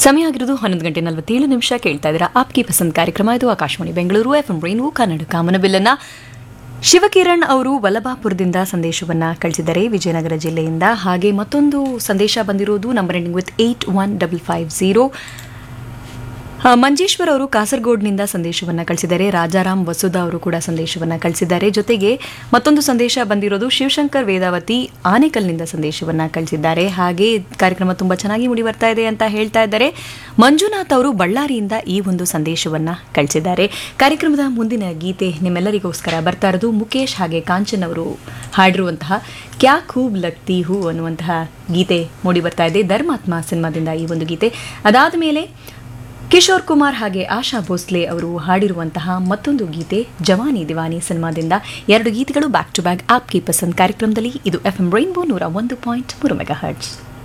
ಸಮಯ ಆಗಿರೋದು ಹನ್ನೊಂದು ಗಂಟೆ ನಲವತ್ತೇಳು ನಿಮಿಷ ಕೇಳ್ತಾ ಇದ್ದೀರಾ ಆಪ್ಕಿ ಪಸಂದ್ ಕಾರ್ಯಕ್ರಮ ಇದು Akashvani Bengaluru F M rainbow Kannada ಕಾಮನಬಿಲ್ಲನ್ನ ಶಿವಕಿರಣ್ ಅವರು ವಲ್ಲಭಾಪುರದಿಂದ ಸಂದೇಶವನ್ನ ಕಳಿಸಿದ್ದಾರೆ ವಿಜಯನಗರ ಜಿಲ್ಲೆಯಿಂದ ಹಾಗೆ ಮತ್ತೊಂದು ಸಂದೇಶ ಬಂದಿರೋದು number ending with eight one double five zero ಆ, ಮಂಜೇಶ್ವರ್ ಅವರು ಕಾಸರಗೋಡ್ನಿಂದ ಸಂದೇಶವನ್ನ ಕಳಿಸಿದ್ದಾರೆ ರಾಜಾರಾಮ್ ವಸುಧಾ ಅವರು ಕೂಡ ಸಂದೇಶವನ್ನ ಕಳಿಸಿದ್ದಾರೆ ಜೊತೆಗೆ ಮತ್ತೊಂದು ಸಂದೇಶ ಬಂದಿರೋದು ಶಿವಶಂಕರ್ ವೇದಾವತಿ ಆನೇಕಲ್ನಿಂದ ಸಂದೇಶವನ್ನ ಕಳಿಸಿದ್ದಾರೆ ಹಾಗೆ ಕಾರ್ಯಕ್ರಮ ತುಂಬಾ ಚೆನ್ನಾಗಿ ಮುಡಿ ಬರ್ತಾ ಇದೆ ಅಂತ ಹೇಳ್ತಾ ಇದ್ದಾರೆ ಮಂಜುನಾಥ್ ಅವರು ಬಳ್ಳಾರಿಯಿಂದ ಈ ಒಂದು ಸಂದೇಶವನ್ನ ಕಳಿಸಿದ್ದಾರೆ ಕಾರ್ಯಕ್ರಮದ ಮುಂದಿನ ಗೀತೆ ನಿಮ್ಮೆಲ್ಲರಿಗೋಸ್ಕರ ಬರ್ತಾ ಇರೋದು ಮುಖೇಶ್ ಹಾಗೆ ಕಾಂಚನ್ ಅವರು ಹಾಡಿರುವಂತಹ ಕ್ಯಾ ಖೂಬ್ ಲಗ್ತಿ ಹೂ ಅನ್ನುವಂತಹ ಗೀತೆ ಮೂಡಿ ಬರ್ತಾ ಇದೆ ಧರ್ಮಾತ್ಮ ಸಿನಿಮಾದಿಂದ ಈ ಒಂದು ಗೀತೆ ಅದಾದ ಮೇಲೆ ಕಿಶೋರ್ ಕುಮಾರ್ ಹಾಗೆ ಆಶಾ ಭೋಸ್ಲೆ ಅವರು ಹಾಡಿರುವಂತಹ ಮತ್ತೊಂದು ಗೀತೆ ಜವಾನಿ ದಿವಾನಿ ಸಿನಿಮಾದಿಂದ ಎರಡು ಗೀತೆಗಳು back to back Aap ki Pasand ಕಾರ್ಯಕ್ರಮದಲ್ಲಿ ಇದು ಎಫ್ ಎಂ ರೈನ್ಬೋ ನೂರ ಒಂದು ಪಾಯಿಂಟ್ ಮೂರು ಮೆಗಾ ಹರ್ಟ್ಸ್